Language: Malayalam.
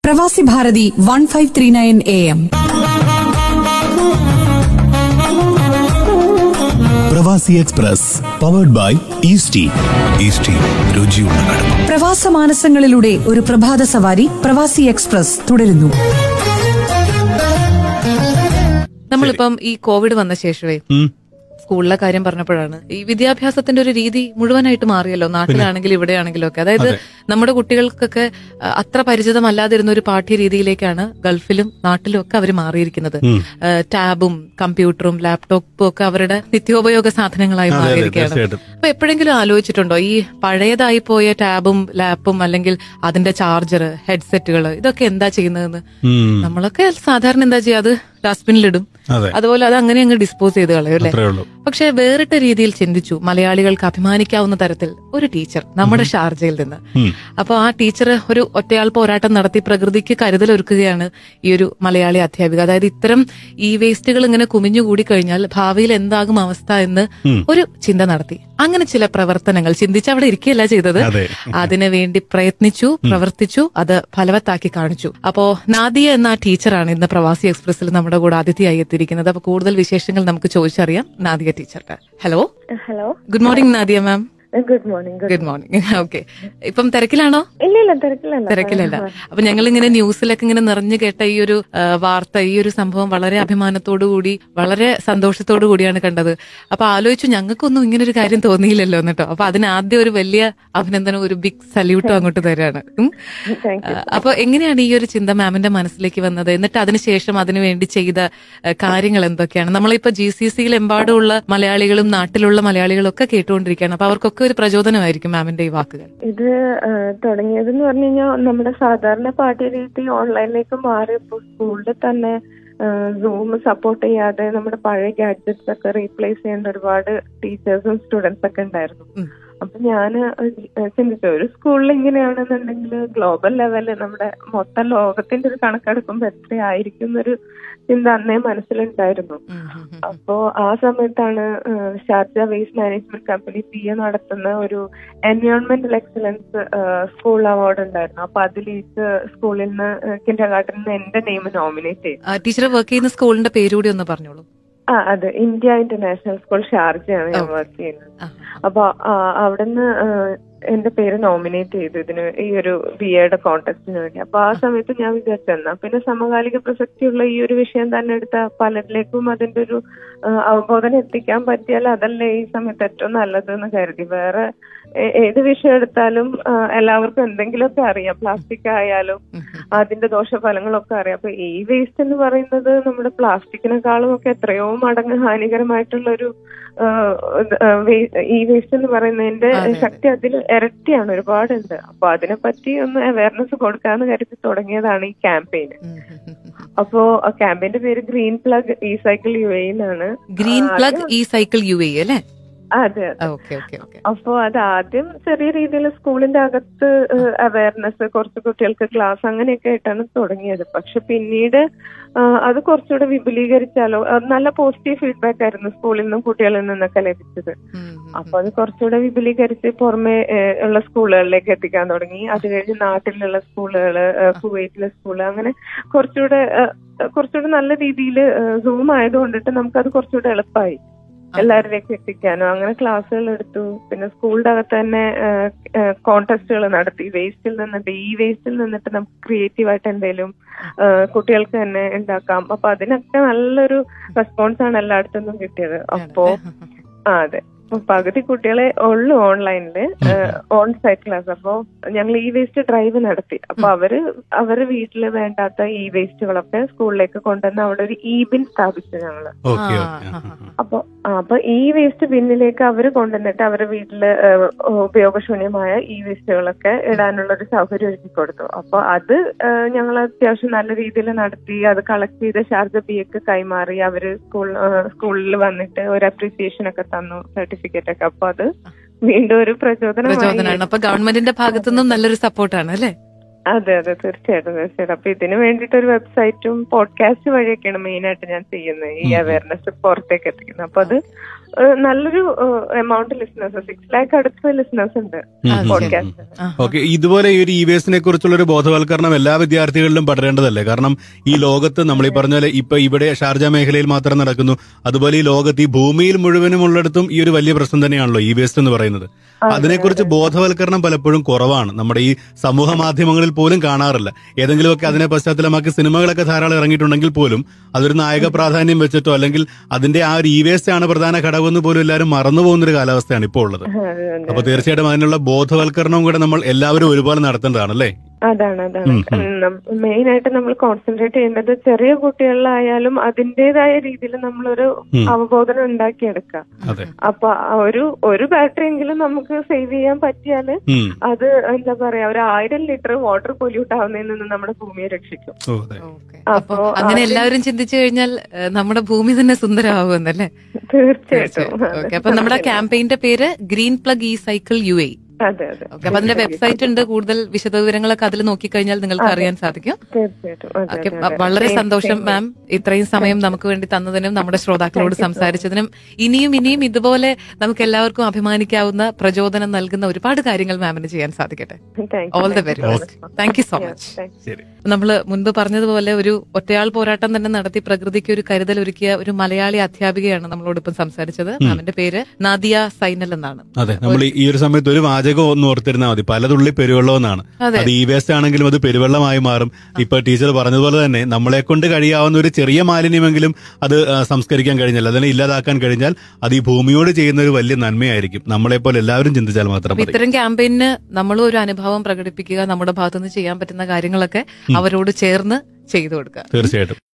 പ്രവാസി Bharathi one five three nine A M Pravasi express powered by Eastea Eastea രുചിയുള്ള കടമ പ്രവാസ മാനസങ്ങളിലൂടെ ഒരു പ്രഭാത സവാരി പ്രവാസി എക്സ്പ്രസ് തുടരുന്നു നമ്മളിപ്പം ഈ കോവിഡ് വന്ന ശേഷമേ സ്കൂളിലെ കാര്യം പറഞ്ഞപ്പോഴാണ് ഈ വിദ്യാഭ്യാസത്തിന്റെ ഒരു രീതി മുഴുവനായിട്ട് മാറിയല്ലോ നാട്ടിലാണെങ്കിലും ഇവിടെയാണെങ്കിലും ഒക്കെ അതായത് നമ്മുടെ കുട്ടികൾക്കൊക്കെ അഹ്, അത്ര പരിചിതമല്ലാതിരുന്ന ഒരു പാഠ്യ രീതിയിലേക്കാണ് ഗൾഫിലും നാട്ടിലും ഒക്കെ അവർ മാറിയിരിക്കുന്നത് ഏഹ്, ടാബും കമ്പ്യൂട്ടറും ലാപ്ടോപ്പും ഒക്കെ അവരുടെ നിത്യോപയോഗ സാധനങ്ങളായി മാറിയിരിക്കുകയാണ് അപ്പൊ എപ്പോഴെങ്കിലും ആലോചിച്ചിട്ടുണ്ടോ ഈ പഴയതായി പോയ ടാബും ലാപ്പും അല്ലെങ്കിൽ അതിന്റെ ചാർജർ ഹെഡ്സെറ്റുകൾ ഇതൊക്കെ എന്താ ചെയ്യുന്നതെന്ന് നമ്മളൊക്കെ സാധാരണ എന്താ ചെയ്യുക അത് ഡസ്റ്റ്ബിനിലിടും അതെ. അതുപോലെ അത് അങ്ങനെ അങ്ങ് ഡിസ്പോസ് ചെയ്ത് കളയും അല്ലേ അത്രേ ഉള്ളൂ പക്ഷെ വേറിട്ട രീതിയിൽ ചിന്തിച്ചു മലയാളികൾക്ക് അഭിമാനിക്കാവുന്ന തരത്തിൽ ഒരു ടീച്ചർ നമ്മുടെ ഷാർജയിൽ നിന്ന് അപ്പൊ ആ ടീച്ചർ ഒരു ഒറ്റയാൾ പോരാട്ടം നടത്തി പ്രകൃതിക്ക് കരുതലൊരുക്കുകയാണ് ഈ ഒരു മലയാളി അധ്യാപിക അതായത് ഇത്തരം ഈ വേസ്റ്റുകൾ ഇങ്ങനെ കുമിഞ്ഞുകൂടി കഴിഞ്ഞാൽ ഭാവിയിൽ എന്താകും അവസ്ഥ എന്ന് ഒരു ചിന്ത നടത്തി അങ്ങനെ ചില പ്രവർത്തനങ്ങൾ ചിന്തിച്ച് അവിടെ ഇരിക്കുകയല്ല ചെയ്തത് അതെ. അതിനു വേണ്ടി പ്രയത്നിച്ചു പ്രവർത്തിച്ചു അത് ഫലവത്താക്കി കാണിച്ചു അപ്പോ നാദിയ എന്ന ആ ടീച്ചറാണ് ഇന്ന് പ്രവാസി എക്സ്പ്രസിൽ നമ്മുടെ കൂടെ അതിഥിയായി എത്തിയിരിക്കുന്നത് അപ്പൊ കൂടുതൽ വിശേഷങ്ങൾ നമുക്ക് ചോദിച്ചറിയാം നാദിയ ടീച്ചറുടെ hello hello good morning Nadia ma'am good morning good good morning okay ഇപ്പം തിരക്കിലാണോ ഇല്ല ഇല്ല തിരക്കിലല്ല തിരക്കിലല്ല അപ്പൊ ഞങ്ങൾ ഇങ്ങനെ ന്യൂസിലൊക്കെ ഇങ്ങനെ നിറഞ്ഞു കേട്ട ഈ ഒരു ആ, വാർത്ത ഈ ഒരു സംഭവം വളരെ അഭിമാനത്തോടു കൂടി വളരെ സന്തോഷത്തോടു കൂടിയാണ് കണ്ടത് അപ്പൊ ആലോചിച്ചു ഞങ്ങൾക്കൊന്നും ഇങ്ങനെ ഒരു കാര്യം തോന്നിയില്ലല്ലോ എന്നിട്ടോ അപ്പൊ അതിന് ആദ്യം ഒരു വലിയ അഭിനന്ദനം ഒരു ബിഗ് സല്യൂട്ടും അങ്ങോട്ട് തരാണ് ഉം. Thank ആ, അപ്പൊ എങ്ങനെയാണ് ഈ ഒരു ചിന്ത മാമിന്റെ മനസ്സിലേക്ക് വന്നത് എന്നിട്ട് അതിനുശേഷം അതിനു വേണ്ടി ചെയ്ത ആ, കാര്യങ്ങൾ എന്തൊക്കെയാണ് നമ്മളിപ്പോ ജി സി സിയിൽ എമ്പാടുമുള്ള മലയാളികളും നാട്ടിലുള്ള മലയാളികളും ഒക്കെ കേട്ടുകൊണ്ടിരിക്കുകയാണ് അപ്പൊ അവർക്കൊക്കെ ഒരു പ്രചോദനമായിരിക്കും മാമിന്റെ ഈ വാക്കുകൾ ഇത് തുടങ്ങിയതെന്ന് പറഞ്ഞു കഴിഞ്ഞാൽ നമ്മുടെ സാധാരണ പാഠ്യരീതി ഓൺലൈനിലേക്ക് മാറിയപ്പോൾ സ്കൂളിൽ തന്നെ സൂം സപ്പോർട്ട് ചെയ്യാതെ നമ്മുടെ പഴയ ഗാഡ്ജറ്റ്സ് ഒക്കെ റീപ്ലേസ് ചെയ്യേണ്ട ഒരുപാട് ടീച്ചേഴ്സും സ്റ്റുഡൻസ് ഒക്കെ ഉണ്ടായിരുന്നു ഉം. അപ്പൊ ഞാൻ ചിന്തിച്ചു ഒരു സ്കൂളിൽ ഇങ്ങനെയാണെന്നുണ്ടെങ്കിൽ ഗ്ലോബൽ ലെവലിൽ നമ്മുടെ മൊത്തം ലോകത്തിന്റെ ഒരു കണക്കെടുക്കുമ്പോൾ എത്രയായിരിക്കും എന്നൊരു ചിന്ത അന്നേ മനസ്സിലുണ്ടായിരുന്നു ഉം, ഉം, ഉം. അപ്പോ ആ സമയത്താണ് ഏഹ്, Sharjah waste management company P A നടത്തുന്ന ഒരു എൻവയോൺമെന്റൽ എക്സലൻസ് സ്കൂൾ അവാർഡ് ഉണ്ടായിരുന്നു അപ്പൊ അതിലേക്ക് സ്കൂളിൽ നിന്ന് കിൻഡർ ഗാർഡനിൽ നിന്ന് എന്റെ നെയിം നോമിനേറ്റ് ചെയ്തു ആ, ടീച്ചർ വർക്ക് ചെയ്യുന്ന സ്കൂളിന്റെ പേര് കൂടി ഒന്ന് പറഞ്ഞോളൂ ആ അതെ ഇന്ത്യ ഇന്റർനാഷണൽ സ്കൂൾ ഷാർജയാണ് ഞാൻ വർക്ക് ചെയ്യുന്നത് ആ, അപ്പൊ ആ, അവിടുന്ന് ആ, എന്റെ പേര് നോമിനേറ്റ് ചെയ്തു ഇതിന് ഈ ഒരു ബി എയുടെ കോൺടെസ്റ്റിന് വേണ്ടി അപ്പൊ ആ സമയത്ത് ഞാൻ വിചാരിച്ചു എന്നാ പിന്നെ സമകാലിക പ്രസക്തിയുള്ള ഈ ഒരു വിഷയം തന്നെ എടുത്ത പലരിലേക്കും അതിന്റെ ഒരു ആ, അവബോധനം എത്തിക്കാൻ പറ്റിയാൽ അതല്ലേ ഈ സമയത്ത് ഏറ്റവും നല്ലത് എന്ന് കരുതി വേറെ ഏ- ഏത് വിഷയം എടുത്താലും ആ, എല്ലാവർക്കും എന്തെങ്കിലുമൊക്കെ അറിയാം പ്ലാസ്റ്റിക് ആയാലും അതിന്റെ ദോഷഫലങ്ങളൊക്കെ അറിയാം അപ്പൊ ഈ വേസ്റ്റ് എന്ന് പറയുന്നത് നമ്മുടെ പ്ലാസ്റ്റിക്കിനെക്കാളും ഒക്കെ എത്രയോ മടങ്ങ് ഹാനികരമായിട്ടുള്ള ഒരു ആ, ഇത്, ആ, വേ- ഈ വേസ്റ്റ് എന്ന് പറയുന്നതിന്റെ അതെ. ശക്തി അതിൽ ഇരട്ടിയാണ് ഒരുപാടുണ്ട് അപ്പൊ അതിനെപ്പറ്റി ഒന്ന് അവയർനെസ് കൊടുക്കാന്ന് കരുതി തുടങ്ങിയതാണ് ഈ ക്യാമ്പയിന് ഉം, ഉം, ഉം, ഉം. അപ്പോ ക്യാമ്പയിന്റെ പേര് green plug e cycle U എന്നാണ് green plug e cycle U A അല്ലേ അതെ ഓക്കെ ഓക്കെ ഓക്കെ അപ്പോ അത് ആദ്യം ചെറിയ രീതിയിൽ സ്കൂളിന്റെ അകത്ത് അവയർനെസ് കുറച്ച് കുട്ടികൾക്ക് ക്ലാസ് അങ്ങനെയൊക്കെ ആയിട്ടാണ് തുടങ്ങിയത് പക്ഷെ പിന്നീട് ആ, അത് കുറച്ചുകൂടെ വിപുലീകരിച്ചാലോ അത് നല്ല പോസിറ്റീവ് ഫീഡ്ബാക്ക് ആയിരുന്നു സ്കൂളിൽ നിന്നും കുട്ടികളിൽ നിന്നൊക്കെ ലഭിച്ചത് അപ്പൊ അത് കുറച്ചുകൂടെ വിപുലീകരിച്ച് പുറമെ ഏഹ്, ഉള്ള സ്കൂളുകളിലേക്ക് എത്തിക്കാൻ തുടങ്ങി അത് കഴിഞ്ഞ് നാട്ടിലുള്ള സ്കൂളുകള് ഏഹ്, കുവൈറ്റിലെ സ്കൂള് അങ്ങനെ കുറച്ചുകൂടെ ഏഹ്, കുറച്ചുകൂടെ നല്ല രീതിയിൽ സൂം ആയതുകൊണ്ടിട്ട് നമുക്കത് കുറച്ചുകൂടെ എളുപ്പമായി എല്ലാവരിലേക്ക് എത്തിക്കാനോ അങ്ങനെ ക്ലാസ്സുകൾ എടുത്തു പിന്നെ സ്കൂളിന്റെ അകത്ത് തന്നെ കോൺടെസ്റ്റുകൾ നടത്തി വേസ്റ്റിൽ നിന്നിട്ട് ഈ വേസ്റ്റിൽ നിന്നിട്ട് നമുക്ക് ക്രിയേറ്റീവ് ആയിട്ട് എന്തെങ്കിലും കുട്ടികൾക്ക് തന്നെ ഉണ്ടാക്കാം അപ്പൊ അതിനൊക്കെ നല്ലൊരു റെസ്പോൺസ് ആണ് എല്ലായിടത്തു നിന്നും കിട്ടിയത് അപ്പോ ആ അതെ അപ്പൊ പകുതി കുട്ടികളെ ഉള്ളു ഓൺലൈനില് ഓൺ സൈറ്റ് ക്ലാസ് അപ്പോ ഞങ്ങൾ ഈ വേസ്റ്റ് ഡ്രൈവ് നടത്തി അപ്പൊ അവര് അവര് വീട്ടില് വേണ്ടാത്ത ഈ വേസ്റ്റുകളൊക്കെ സ്കൂളിലേക്ക് കൊണ്ടുവന്ന് അവിടെ ഒരു ഇ ബിൻ സ്ഥാപിച്ചു ഞങ്ങള് ഓക്കെ ആ, ഓക്കെ ആ, ആ, ആ. അപ്പൊ ആ, അപ്പൊ ഈ വേസ്റ്റ് ബിന്നിലേക്ക് അവര് കൊണ്ടുവന്നിട്ട് അവരുടെ വീട്ടില് ഏഹ്, ഉപയോഗശൂന്യമായ ഈ വേസ്റ്റുകളൊക്കെ ഇടാനുള്ള ഒരു സൗകര്യം ഒരുക്കി കൊടുത്തു അപ്പൊ അത് ഞങ്ങൾ അത്യാവശ്യം നല്ല രീതിയിൽ നടത്തി അത് കളക്ട് ചെയ്ത് ഷാർജ ബി ഒക്കെ കൈമാറി അവര് സ്കൂൾ സ്കൂളിൽ വന്നിട്ട് ഒരു അപ്രീസിയേഷൻ ഒക്കെ തന്നു സർട്ടിഫിക്കറ്റ് ഒക്കെ അപ്പൊ അത് വീണ്ടും ഒരു പ്രചോദനമായി പ്രചോദനമാണ് അപ്പൊ ഗവൺമെന്റിന്റെ ഭാഗത്തു നിന്നും നല്ലൊരു സപ്പോർട്ടാണ് അല്ലേ അതെ അതെ തീർച്ചയായിട്ടും തീർച്ചയായിട്ടും അപ്പൊ ഇതിന് വേണ്ടിയിട്ട് ഒരു വെബ്സൈറ്റും പോഡ്കാസ്റ്റ് വഴിയൊക്കെയാണ് മെയിൻ ആയിട്ട് ഞാൻ ചെയ്യുന്നത് ഈ അവയർനെസ് പുറത്തേക്ക് എത്തിക്കുന്നത് അപ്പൊ അത് ഏഹ്, നല്ലൊരു എമൗണ്ട് ലിസണേഴ്സ് സിക്സ് ലാക്ക് അടുത്ത് ലിസണേഴ്സ് ഉണ്ട് പോഡ്കാസ്റ്റ് ഓക്കെ ഇതുപോലെ ഈ ഒരു ഇ വി എസിനെ കുറിച്ചുള്ള ഒരു ബോധവൽക്കരണം എല്ലാ വിദ്യാർത്ഥികളിലും പടരേണ്ടതല്ലേ കാരണം ഈ ലോകത്ത് നമ്മൾ ഈ പറഞ്ഞ പോലെ ഇപ്പൊ ഇവിടെ ഷാർജ മേഖലയിൽ മാത്രം നടക്കുന്നു അതുപോലെ ഈ ലോകത്ത് ഈ ഭൂമിയിൽ മുഴുവനും ഉള്ളിടത്തും ഈ ഒരു വലിയ പ്രശ്നം തന്നെയാണല്ലോ ഇ വേസ്റ്റ് എന്ന് പറയുന്നത് അതിനെക്കുറിച്ച് ബോധവൽക്കരണം പലപ്പോഴും കുറവാണ് നമ്മുടെ ഈ സമൂഹ മാധ്യമങ്ങളിൽ പോലും കാണാറില്ല ഏതെങ്കിലുമൊക്കെ അതിനെ പശ്ചാത്തലമാക്കി സിനിമകളൊക്കെ ധാരാളം ഇറങ്ങിയിട്ടുണ്ടെങ്കിൽ പോലും അതൊരു നായക പ്രാധാന്യം വെച്ചിട്ടോ അല്ലെങ്കിൽ അതിന്റെ ആ ഒരു ഇ വേസ്റ്റ് ആണ് പ്രധാന ഘടകമെന്ന് പോലും എല്ലാവരും മറന്നു പോകുന്ന ഒരു കാലാവസ്ഥയാണ് ഇപ്പോൾ ഉള്ളത് അപ്പൊ തീർച്ചയായിട്ടും അതിനുള്ള ബോധവൽക്കരണവും കൂടെ നമ്മൾ എല്ലാവരും ഒരുപോലെ നടത്തേണ്ടതാണ് അല്ലേ അതാണ് അതാണ് മെയിൻ ആയിട്ട് നമ്മൾ കോൺസെൻട്രേറ്റ് ചെയ്യേണ്ടത് ചെറിയ കുട്ടികളിലായാലും അതിന്റേതായ രീതിയിൽ നമ്മളൊരു അവബോധനം ഉണ്ടാക്കിയെടുക്കുക അതെ അപ്പൊ ആ ഒരു ഒരു ബാറ്ററി എങ്കിലും നമുക്ക് സേവ് ചെയ്യാൻ പറ്റിയാല് ഉം. അത് എന്താ പറയാ ഒരു ആയിരം ലിറ്റർ വാട്ടർ പൊല്യൂട്ട് ആവുന്നതിൽ നിന്ന് നമ്മുടെ ഭൂമിയെ രക്ഷിക്കും ഓ അതെ ഓക്കെ അപ്പൊ അപ്പൊ അങ്ങനെ എല്ലാവരും ചിന്തിച്ചു കഴിഞ്ഞാൽ ഏഹ്, നമ്മുടെ ഭൂമി തന്നെ സുന്ദരമാകുമെന്നല്ലേ തീർച്ചയായിട്ടും ഓക്കെ അപ്പൊ നമ്മുടെ ക്യാമ്പയിന്റെ പേര് green plug e cycle U A അതെ അതെ ഓക്കെ അപ്പൊ അതിന്റെ വെബ്സൈറ്റ് ഉണ്ട് കൂടുതൽ വിശദവിവരങ്ങളൊക്കെ അതിൽ നോക്കിക്കഴിഞ്ഞാൽ നിങ്ങൾക്ക് അറിയാൻ സാധിക്കും തീർച്ചയായിട്ടും അതെ, ഓക്കെ അതെ, അതെ. വളരെ Same, സന്തോഷം same. മാം ഇത്രയും സമയം നമുക്ക് വേണ്ടി തന്നതിനും നമ്മുടെ ശ്രോതാക്കളോട് സംസാരിച്ചതിനും ഇനിയും ഇനിയും ഇതുപോലെ നമുക്ക് എല്ലാവർക്കും അഭിമാനിക്കാവുന്ന പ്രചോദനം നൽകുന്ന ഒരുപാട് കാര്യങ്ങൾ മാമിന് ചെയ്യാൻ സാധിക്കട്ടെ Thank you, all the thank very you so best much. Thank you so Yeah, much thank you. ശരി നമ്മൾ മുൻപ് പറഞ്ഞതുപോലെ ഒരു ഒറ്റയാൾ പോരാട്ടം തന്നെ നടത്തി പ്രകൃതിക്ക് ഒരു കരുതൽ ഒരുക്കിയ ഒരു മലയാളി അധ്യാപികയാണ് നമ്മളോടൊപ്പം സംസാരിച്ചത് മാമിന്റെ പേര് നാദിയ സൈനൽ എന്നാണ് അതെ നമ്മൾ ഈ ഒരു സമയത്ത് ഒരു വാചകം ഒന്ന് ഓർത്തിരുന്നാൽ മതി പലതുള്ളി പെരുവെള്ളം എന്നാണ് അതെ. അത് ഈ വേസ്റ്റ് ആണെങ്കിലും അത് പെരുവെള്ളമായി മാറും ഇപ്പൊ ടീച്ചർ പറഞ്ഞതുപോലെ തന്നെ നമ്മളെ കൊണ്ട് കഴിയാവുന്ന ഒരു ചെറിയ മാലിന്യമെങ്കിലും അത് ആ, സംസ്കരിക്കാൻ കഴിഞ്ഞാൽ അതിനെ ഇല്ലാതാക്കാൻ കഴിഞ്ഞാൽ അത് ഈ ഭൂമിയോട് ചെയ്യുന്ന ഒരു വലിയ നന്മയായിരിക്കും നമ്മളെ പോലെ എല്ലാവരും ചിന്തിച്ചാൽ മാത്രം അപ്പൊ മതി ഇത്തരം ക്യാമ്പയിന് നമ്മളും ഒരു അനുഭവം പ്രകടിപ്പിക്കുക നമ്മുടെ ഭാഗത്തുനിന്ന് ചെയ്യാൻ പറ്റുന്ന കാര്യങ്ങളൊക്കെ അവരോട് ചേർന്ന് ചെയ്തു കൊടുക്കുക തീർച്ചയായിട്ടും